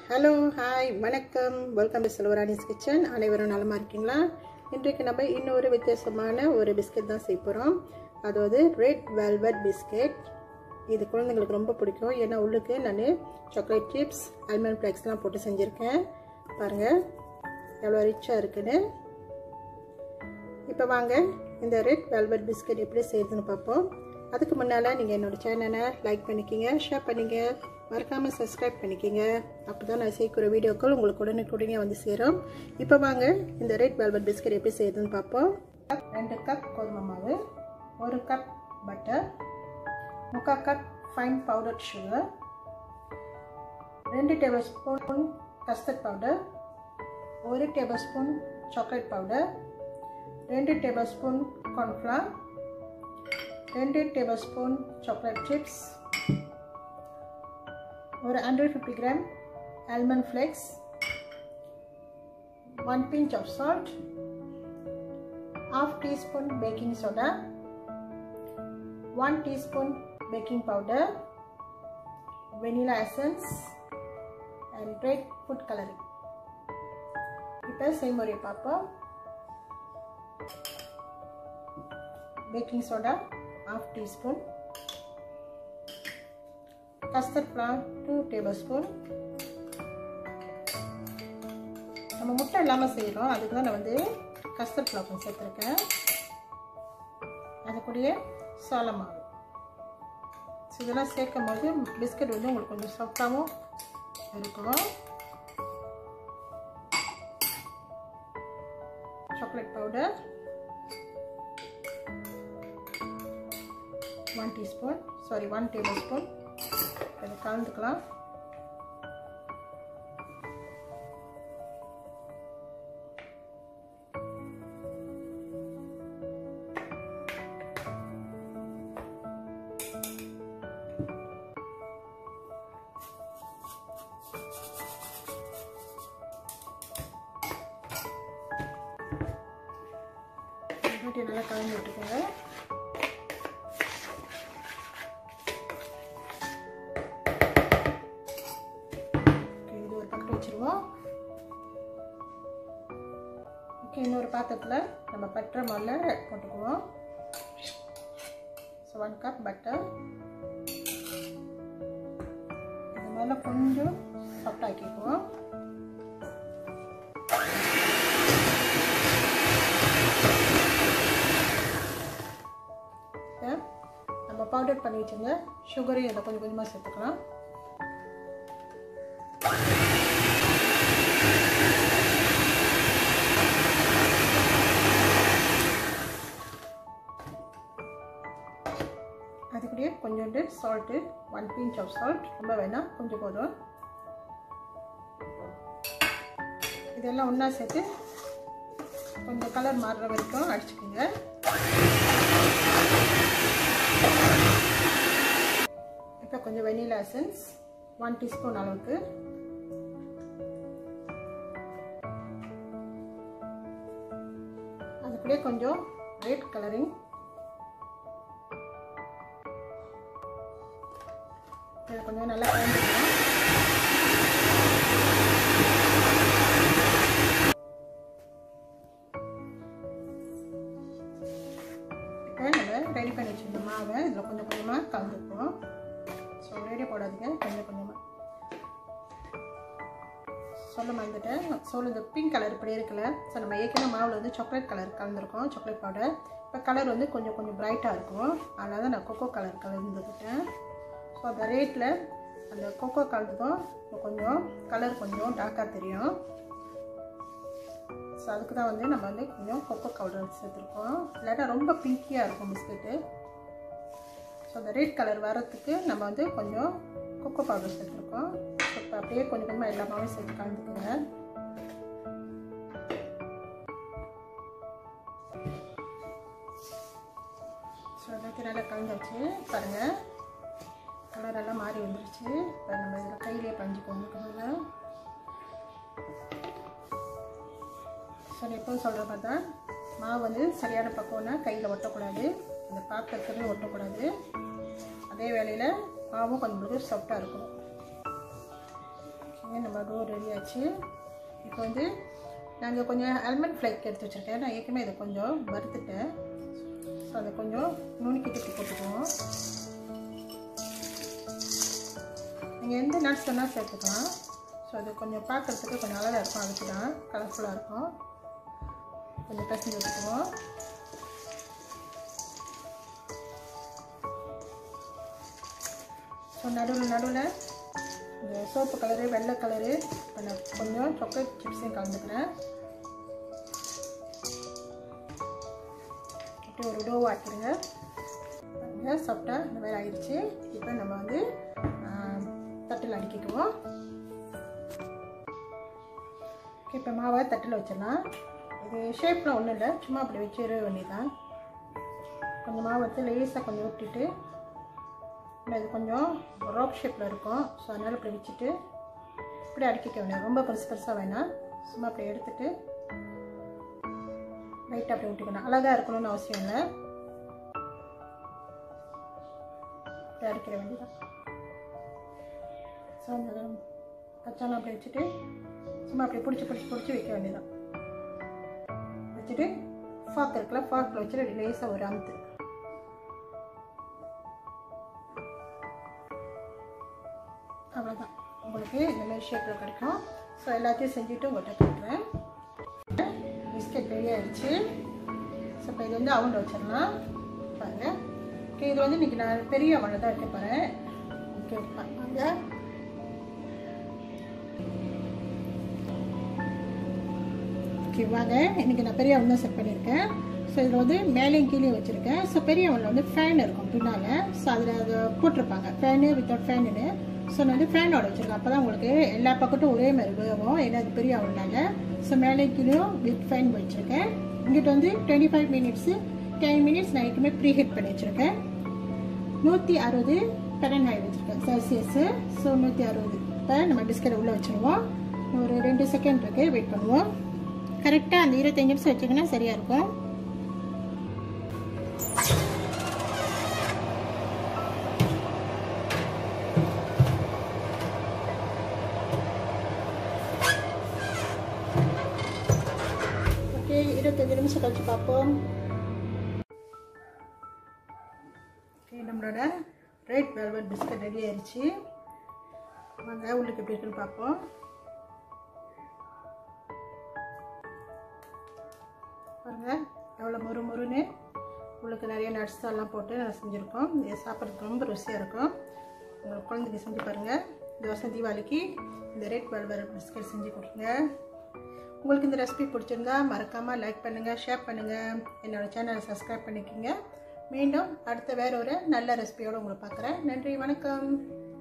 hello hi வணக்கம் welcome to Selvarani's kitchen அனைவரும் நலமாக இருக்கீங்களா இன்றைக்கு நம்ம இன்னொரு வித்தியாசமான ஒரு பிஸ்கெட் தான் செய்ய போகிறோம் அதாவது ரெட் வெல்வெட் பிஸ்கெட் இது குழந்தைங்களுக்கு ரொம்ப பிடிக்கும் ஏன்னா உள்ளுக்கு நான் சாக்லேட் சிப்ஸ் அல்மண்ட் ஃப்ளேக்ஸ்லாம் போட்டு செஞ்சுருக்கேன் பாருங்கள் எவ்வளோ ரிச்சாக இருக்குன்னு இப்போ வாங்க இந்த ரெட் வெல்வெட் பிஸ்கெட் எப்படி செய்யுதுன்னு பார்ப்போம் அதுக்கு முன்னால் நீங்கள் என்னோடய சேனலை லைக் பண்ணிக்கிங்க ஷேர் பண்ணிங்க மறக்காமல் சப்ஸ்கிரைப் பண்ணிக்கிங்க அப்போ தான் நான் செய்யக்கூடிய வீடியோக்கள் உங்களுக்கு உடனுக்குடனே வந்து சேரும் இப்போ வாங்க இந்த ரெட் வெல்வெட் பிஸ்கெட் எப்படி செய்யுதுன்னு பார்ப்போம் ரெண்டு கப் கோதுமை மாவு ஒரு கப் பட்டர் முக்கால் கப் ஃபைன் பவுடர் சுகர் ரெண்டு டேபிள் ஸ்பூன் கஸ்டர்ட் பவுடர் ஒரு டேபிள் ஸ்பூன் சாக்லேட் பவுடர் ரெண்டு டேபிள் ஸ்பூன் கார்ன்ஃப்ளவர் ரெண்டு டேபிள் ஸ்பூன் சாக்லேட் சிப்ஸ் ஒரு hundred fifty gram almond flakes one pinch of salt half teaspoon baking soda 1 teaspoon baking powder vanilla essence and red food coloring இப்போ செய்முறை பார்ப்போம் baking soda half teaspoon custard flour 2 tablespoon நம்ம முட்டை இல்லாமல் செய்கிறோம் அதுக்கு தான் நான் வந்து கஸ்டர்ட் ஃப்ளவர் கொஞ்சம் சேர்த்துருக்கேன் அது கூடயே சோள மாவு ஸோ இதெல்லாம் சேர்க்கும் போது பிஸ்கட் வந்து உங்களுக்கு கொஞ்சம் சாஃப்டாகவும் இருக்கும் chocolate powder one teaspoon sorry one table spoon இதை கலந்துக்கலாம் போட்டு நல்லா கலந்து விட்டுக்கோங்க இது ஒரு பக்கம் வச்சுருவோம் ஓகே இன்னொரு பாத்திரத்தில் நம்ம பட்டரை முதல்ல போட்டுக்குவோம் ஸோ ஒன் கப் பட்டர் இது முதல்ல கொஞ்சம் சாஃப்ட் ஆக்கிக்குவோம் நம்ம பவுடர் பண்ணி வச்சுங்க சுகரையும் இதை கொஞ்சம் கொஞ்சமாக சேர்த்துக்கலாம் அதுக்கூடயே கொஞ்சோண்டு salt one pinch of salt ரொம்ப வேணாம் கொஞ்சம் போதும் இதெல்லாம் ஒன்றா சேர்த்து கொஞ்சம் கலர் மாறுற வரைக்கும் அடிச்சுக்கோங்க இப்போ கொஞ்சம் வெனிலா எசன்ஸ் ஒன் டீஸ்பூன் அளவுக்கு அது கூட கொஞ்சம் ரெட் கலரிங் இதை கொஞ்சம் நல்லா கலந்துக்கலாம் இப்போ நம்ம ரெடி பண்ணி வச்சுருந்த மாவை இதில் கொஞ்சம் கொஞ்சமாக கலந்துப்போம் ஸோ ஒரேடியாக போடாதீங்க கொஞ்சம் கொஞ்சமாக சொல்ல மறந்துட்டேன் சோளம் இந்த பிங்க் கலர் இப்படி இருக்குல்ல ஸோ நம்ம ஏற்கனவே மாவில் வந்து சாக்லேட் கலர் கலந்துருக்கோம் சாக்லேட் பவுடர் இப்போ கலர் வந்து கொஞ்சம் கொஞ்சம் ப்ரைட்டாக இருக்கும் அதனால தான் நான் கொக்கோ கலர் கலந்துக்கிட்டேன் ஸோ அந்த ரேட்டில் அந்த கொக்கோ கலந்ததும் கொஞ்சம் கலர் கொஞ்சம் டார்க்காக தெரியும் ஸோ அதுக்கு தான் வந்து நம்ம வந்து கொஞ்சம் கொக்கோ பவுடர் சேர்த்துருக்கோம் இல்லாட்டா ரொம்ப பிங்கியாக இருக்கும் பிஸ்கெட்டு ஸோ அந்த ரெட் கலர் வரத்துக்கு நம்ம வந்து கொஞ்சம் கொக்கோ பவுடர் சேர்த்துருக்கோம் இப்போ அப்படியே கொஞ்சம் கொஞ்சமாக எல்லாமே சேர்த்து கலந்துக்குங்க ஸோ எல்லாத்தையும் நல்லா கலந்தாச்சு பாருங்கள் கலர் எல்லாம் மாறி வந்துருச்சு இப்போ நம்ம இதில் கையிலே பஞ்சுக்கோங்க முதல்ல சரி எப்போ சொல்கிற மாதிரி தான் மாவு வந்து சரியான பக்கம்னா கையில் ஒட்டக்கூடாது அந்த பாத்திரத்துலேயும் ஒட்டக்கூடாது அதே வேலையில் மாவும் கொஞ்சம் சாஃப்டாக இருக்கும் ஏன் நம்ம டோ ரெடி ஆச்சு இப்போ வந்து நாங்கள் கொஞ்சம் ஆல்மண்ட் ஃப்ளைக் எடுத்து வச்சுருக்கேன் நான் ஏற்கனவே இதை கொஞ்சம் வறுத்துட்டேன் ஸோ அதை கொஞ்சம் நுணுக்கிட்டு போட்டுக்குவோம் நீங்கள் எந்த நட்ஸ் வேணால் சேர்த்துக்கலாம் ஸோ அது கொஞ்சம் பார்க்குறதுக்கு கொஞ்சம் அழகாக இருக்கும் அதுக்கு தான் கலர்ஃபுல்லாக இருக்கும் கொஞ்சம் பிசைஞ்சு வச்சுக்குவோம் ஸோ நடுவில் நடுவில் இந்த சோப்பு கலரு வெள்ளை கலரு இப்போ நான் கொஞ்சம் சாக்லேட் சிப்ஸையும் கலந்துக்கிறேன் அப்படியே ஒரு டோ ஆக்கிடுங்க பாருங்க சாப்பிட்டா இந்த மாதிரி ஆயிடுச்சு இப்போ நம்ம வந்து தட்டில் அடுக்கிக்குவோம் இப்போ மாவை தட்டில் வச்சிடலாம் இது ஷேப்பில் ஒன்றும் இல்லை சும்மா அப்படி வச்சிட வேண்டியதான் கொஞ்சம் மாவு எடுத்து லேசாக கொஞ்சம் விட்டுட்டு இல்லை இது கொஞ்சம் ராக் ஷேப்பில் இருக்கும் ஸோ அதனால் இப்படி வச்சுட்டு இப்படி அடுக்கிக்க வேண்டாம் ரொம்ப பெருசு பெருசாக வேணாம் சும்மா அப்படி எடுத்துட்டு லைட்டாக அப்படி விட்டுக்கணும் அழகாக இருக்கணும்னு அவசியம் இல்லை இப்படி அடிக்கிற வேண்டியதான் ஸோ அந்த கச்சாலம் அப்படி வச்சுட்டு சும்மா அப்படி பிடிச்சி பிடிச்சி பிடிச்சி வைக்க வேண்டியதான் வச்சுட்டு ஃபாக் இருக்குல்ல ஃபாக்கில் வச்சுட்டு லேசாக ஒரு அமுத்து அவ்வளோதான் உங்களுக்கு இந்த மாதிரி ஷேப்பில் கிடைக்கும் ஸோ எல்லாத்தையும் செஞ்சுட்டு உங்கள்கிட்ட கொடுக்குறேன் பிஸ்கெட் ரெடி ஆயிடுச்சு ஸோ இப்போ இது வந்து அவனில் வச்சிடலாம் பாருங்கள் ஓகே இது வந்து இன்றைக்கி நான் பெரிய அவனில் தான் வைக்க போகிறேன் ஓகே பாருங்க ஓகே வாங்க இன்றைக்கி நான் பெரிய அவன் தான் செட் பண்ணியிருக்கேன் ஸோ இதில் வந்து மேலேயும் கீழே வச்சுருக்கேன் ஸோ பெரிய அவனில் வந்து ஃபேன் இருக்கும் பின்னால் ஸோ அதில் அதை போட்டிருப்பாங்க ஃபேனு வித்தவுட் ஃபேனுன்னு ஸோ நான் வந்து ஃபேனோட வச்சுருக்கேன் அப்போ தான் உங்களுக்கு எல்லா பக்கட்டும் ஒரே மாதிரி வேகும் ஏன்னா அது பெரிய அவனால ஸோ மேலே கீழேயும் வித் ஃபேன் வச்சுருக்கேன் இங்கிட்ட வந்து twenty five minutes ten minutes நான் எப்பவுமே ப்ரீ ஹீட் பண்ணி வச்சுருக்கேன் நூற்றி அறுபது பெரன் ஆகி வச்சுருக்கேன் செல்சியஸு ஸோ நூற்றி அறுபது இப்போ நம்ம பிஸ்கெட் உள்ளே வச்சுருவோம் ஒரு ரெண்டு செகண்ட் இருக்குது வெயிட் பண்ணுவோம் கரெக்டாக அந்த இருபத்தஞ்சி நிமிஷம் வச்சிங்கன்னா சரியாக இருக்கும் ஓகே இருபத்தஞ்சி நிமிஷம் கழிச்சு பார்ப்போம் ஓகே நம்மளோட ரெட் வெல்வெட் பிஸ்கட் ரெடி ஆயிடுச்சு வாங்க உள்ளுக்கு எப்படி இருக்குன்னு பார்ப்போம் பாருங்க எவ்வளோ மொறு மொறுன்னு உள்ளுக்கு நிறைய நட்ஸ் எல்லாம் போட்டு நான் செஞ்சுருக்கோம் இது சாப்பிட்றதுக்கு ரொம்ப ருசியாக இருக்கும் உங்களுக்கு குழந்தைக்கு செஞ்சு பாருங்கள் இந்த வருஷம் தீபாவளிக்கு இந்த ரெட் வெல்வெட் பிஸ்கட் செஞ்சு கொடுங்க உங்களுக்கு இந்த ரெசிபி பிடிச்சிருந்தா மறக்காமல் லைக் பண்ணுங்கள் ஷேர் பண்ணுங்கள் என்னோடய சேனலை சப்ஸ்கிரைப் பண்ணிக்கோங்க மீண்டும் அடுத்த வேற ஒரு நல்ல ரெசிபியோடு உங்களை பார்க்குறேன் நன்றி வணக்கம்